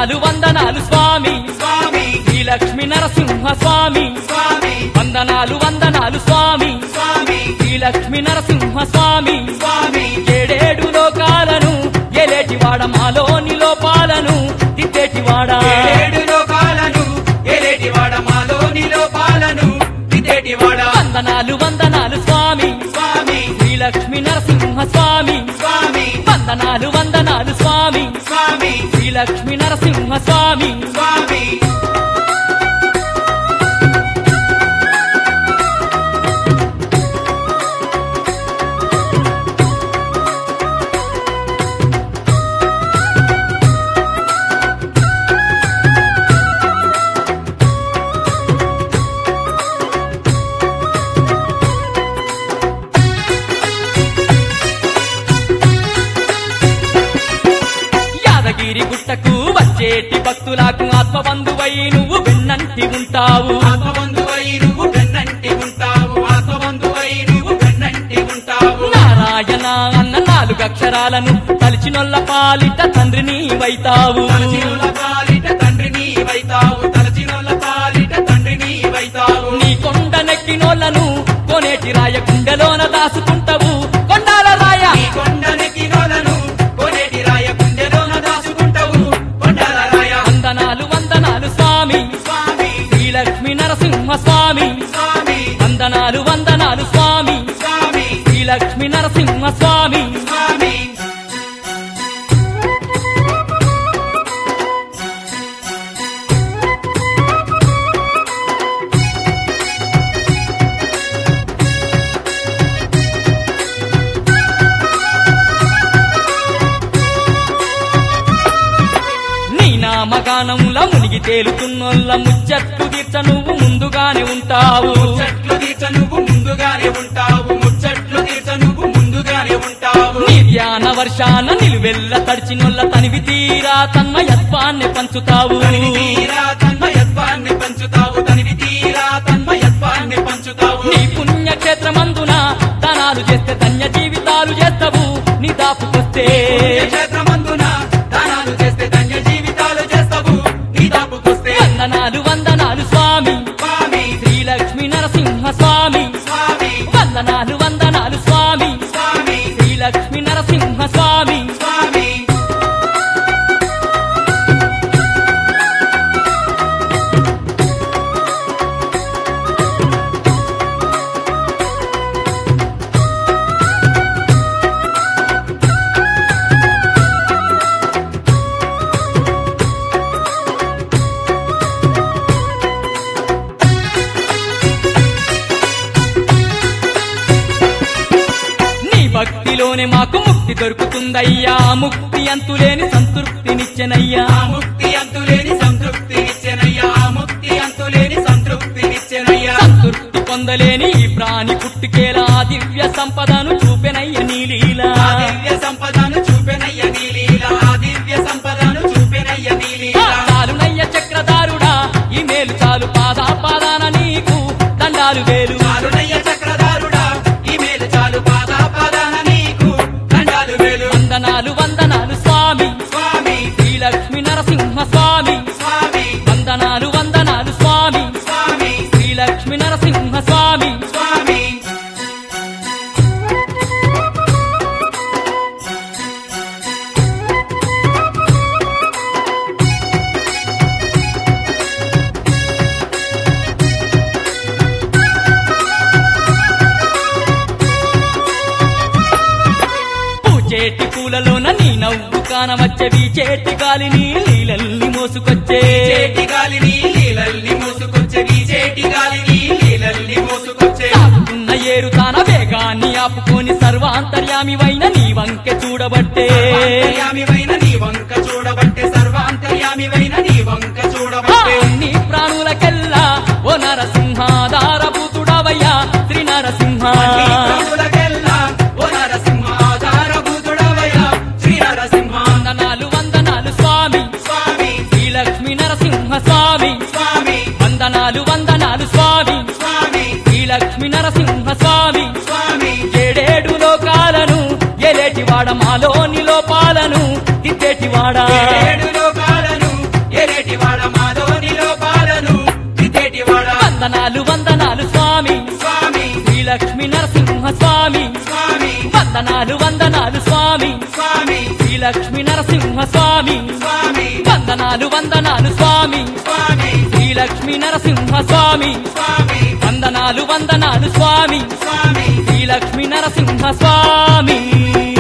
వందనాలు వందనాలు స్వామి స్వామి శ్రీ లక్ష్మీ నరసింహ స్వామి స్వామి వందనాలు వందనాలు స్వామి స్వామి శ్రీ లక్ష్మీ నరసింహ స్వామి స్వామి ఏడేడు లోకాలను ఎలేటివాడ మాలోని లోపాలను దిద్దేటివాడా ఏడు లోకాలను ఏలేటివాడ మాలోని లోపాలను విదేటివాడ వందనాలు వందనాలు స్వామి స్వామి శ్రీ లక్ష్మీ నరసింహ స్వామి స్వామి వందనాలు వందనాలు స్వామి స్వామి శ్రీ లక్ష్మీ నరసింహ స్వామి స్వామి యాదగిరి గుట్టకు వచ్చేటి భక్తులకు ఆత్మబంధువై నువ్వు వెన్నంటి ఉంటావు ఆత్మబంధువై నువ్వు వెన్నంటి ఉంటావు ఆత్మబంధువై నువ్వు వెన్నంటి ఉంటావు నారాయణ అన్న నాలుగు అక్షరాలను తలిచినొల్ల పాలిట తండ్రిని వైతావు తలచినుల పాలిట తండ్రిని వైతావు తలచినుల పాలిట తండ్రిని వైతావు నీ కొండ నెక్కినోళ్లను కొనేటి రాయ గుండెలోన దాసుకుంటావు కొండాల రాయ నీ కొండనెక్కి నోలను కొనేటి రాయ గుండెలోన దాచుకుంటావు కొండల రాయ వందనాలు వందనాలు స్వామి స్వామి శ్రీ లక్ష్మీ నరసింహ స్వామి స్వామి వందనాలు వందనాలు స్వామి స్వామి శ్రీ లక్ష్మీ నరసింహ స్వామి స్వామి నీ నామగానముల మునిగి తేలుతున్నోళ్ళ ముచ్చట్లు తీర్చ నువ్వు ముందుగానే ఉంటావు ముచ్చట్లు తీర్చ నువ్వు ముందుగానే ఉంటావు ముచ్చట్లు తీర్చ నువ్వు ముందుగానే ఉంటావు నీ ధ్యాన వర్షాన నిలువెల్ల తడిచినొల్ల తనివి తీరా తన్మయత్వాన్ని పంచుతావు తనివి తీరా తన్మయత్వాన్ని పంచుతావు తనివి తీరా తన్మయత్వాన్ని పంచుతావు నీ పుణ్యక్షేత్రమందున దానాలు చేస్తే ధన్య జీవితాలు చేస్తావు నీ దాపుకొస్తే క్షేత్రమందున దానాలు చేస్తే ధన్య జీవితాలు చేస్తావు నీ దాపుకొస్తే వందనాలు వందనాలు స్వామి స్వామి శ్రీ లక్ష్మీ నరసింహ స్వామి స్వామి వందనాలు వందనాలు స్వామి స్వామి శ్రీ లక్ష్మీ నరసింహ స్వామి స్వామి నీ భక్తిలోనే మాకు ముక్తి దొరుకుతుందయ్యా ముక్తి అంతులేని సంతృప్తినిచ్చెనయ్యా ఆ ముక్తి అంతులేని సంతృప్తి ఇచ్చెనయ్యా ఆ ముక్తి అంతులేని సంతృప్తి ఇచ్చెనయ్యా సంతృప్తి పొందలేని ఈ ప్రాణి పుట్టుకేలా దివ్య సంపదను చూపెనయ్య నీలీలా ఆ దివ్య సంపదను చూపెనయ్య నీలీల ఆ దివ్య సంపదను చూపెనయ్య నీలీల చాలునయ్య చక్రధారుడా ఈ మేలు చాలు పాదా పాదాన నీకు దండాలు వేలు చాలునయ్య చక్రధారుడా ఈ మేలు చాలు పాదా పాదాన నీకు దండాలు వేలు వందనాలు వందనాలు స్వామి స్వామి శ్రీ లక్ష్మీ నరసింహ స్వామి స్వామి వందనాలు వందనాలు స్వామి స్వామి శ్రీ లక్ష్మీ నరసింహ స్వామి స్వామి పూచేటి పూలలోన నీ నవ్వు కానవచ్చే వీచేటి గాలిని నీళ్ళల్ని మోసుకొచ్చే చేటి గాలిని నీలల్ని మోసుకొచ్చే నీ చేటి గాలిని నీలల్ని మోసుకొచ్చే సాగుతున్న ఏరు తాన వేగాన్ని ఆపుకొని సర్వాంతర్యామివైన నీ వంకె చూడబట్టే సర్వాంతర్యామివైన నీ వంక చూడబట్టే సర్వాంతర్యామివైన నీ వంక చూడబట్టే నీ ప్రాణులకెల్లా ఓ నరసింహాధారభూతుడవయ్యా శ్రీ నరసింహ నీ ప్రభులకెల్లా ఓ నరసింహ ఆధారభూతుడవయ్య శ్రీ నరసింహ వందనాలు వందనాలు స్వామి స్వామి శ్రీ లక్ష్మీ నరసింహ స్వామి స్వామి వందనాలు వందనాలు స్వామి స్వామి శ్రీ లక్ష్మీ నరసింహ స్వామి స్వామి ఏడేడు లోకాలను ఎలేటివాడ మాలోని లోపాలను దిద్దేటివాడా ఏడు లోకాలను వందనాలు వందనాలు స్వామి స్వామి శ్రీ లక్ష్మీ నరసింహ స్వామి స్వామి వందనాలు వందనాలు స్వామి స్వామి శ్రీ లక్ష్మీ నరసింహ స్వామి స్వామి వందనాలు వందనాలు స్వామి స్వామి శ్రీ లక్ష్మీ నరసింహ స్వామి స్వామి వందనాలు వందనాలు స్వామి స్వామి శ్రీ లక్ష్మీ నరసింహ స్వామి